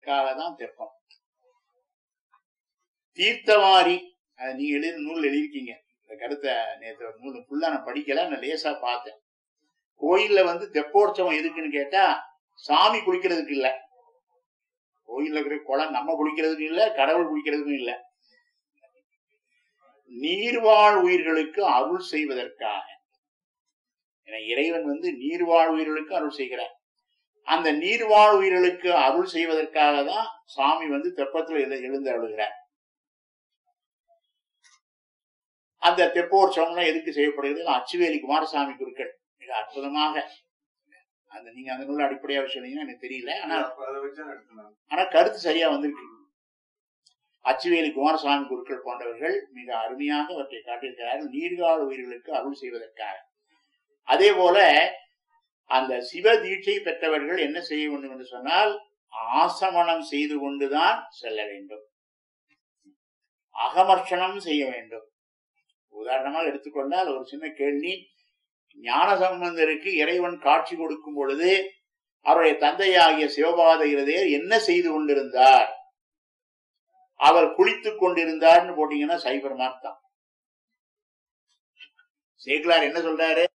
தான் தெப்பம் தீர்த்தவாரி அது நீங்க எழுதி நூல் எழுதிருக்கீங்க இந்த கருத்தை நேற்று நூல் ஃபுல்லா நான் படிக்கல நான் லேசா பார்த்தேன் கோயில்ல வந்து தெப்போற்சவம் எதுக்குன்னு கேட்டா சாமி குளிக்கிறதுக்கு இல்ல கோயில்ல இருக்கிற குளம் நம்ம குளிக்கிறதுக்கு இல்ல கடவுள் குளிக்கிறதுக்கும் இல்ல நீர்வாழ் உயிர்களுக்கு அருள் செய்வதற்காக ஏன்னா இறைவன் வந்து நீர்வாழ் உயிர்களுக்கு அருள் செய்கிறார் அந்த நீர்வாழ் உயிர்களுக்கு அருள் செய்வதற்காக தான் சாமி வந்து தெப்பத்தில் எழு எழுந்து அழுகிறார் அந்த தெப்போற்சவம்லாம் எதுக்கு செய்யப்படுகிறது அச்சுவேலி குமாரசாமி குருக்கள் மிக அற்புதமாக அந்த நீங்க அந்த நூல் அடிப்படையாக சொன்னீங்கன்னா எனக்கு தெரியல ஆனா அப்ப அதை வச்சு தான் எடுத்துனாங்க ஆனா கருத்து சரியா வந்திருக்கு அச்சுவேலி குமாரசாமி குருக்கள் போன்றவர்கள் மிக அருமையாக அவற்றை காட்டியிருக்கிறார்கள் நீர்கால உயிர்களுக்கு அருள் செய்வதற்காக அதே போல அந்த சிவ தீட்சை பெற்றவர்கள் என்ன செய்ய வேண்டும் என்று சொன்னால் ஆசமனம் செய்து கொண்டுதான் செல்ல வேண்டும் அகமர்ஷனம் செய்ய வேண்டும் உதாரணமாக எடுத்துக்கொண்டால் ஒரு சின்ன கேள்வி ஞான சம்பந்தருக்கு இறைவன் காட்சி கொடுக்கும் பொழுது அவருடைய தந்தையாகிய சிவபாத இருதயர் என்ன செய்து கொண்டிருந்தார் அவர் குளித்துக் கொண்டிருந்தார்னு போட்டீங்கன்னா சைபர் மார்க் தான் சேக்கலார் என்ன சொல்றாரு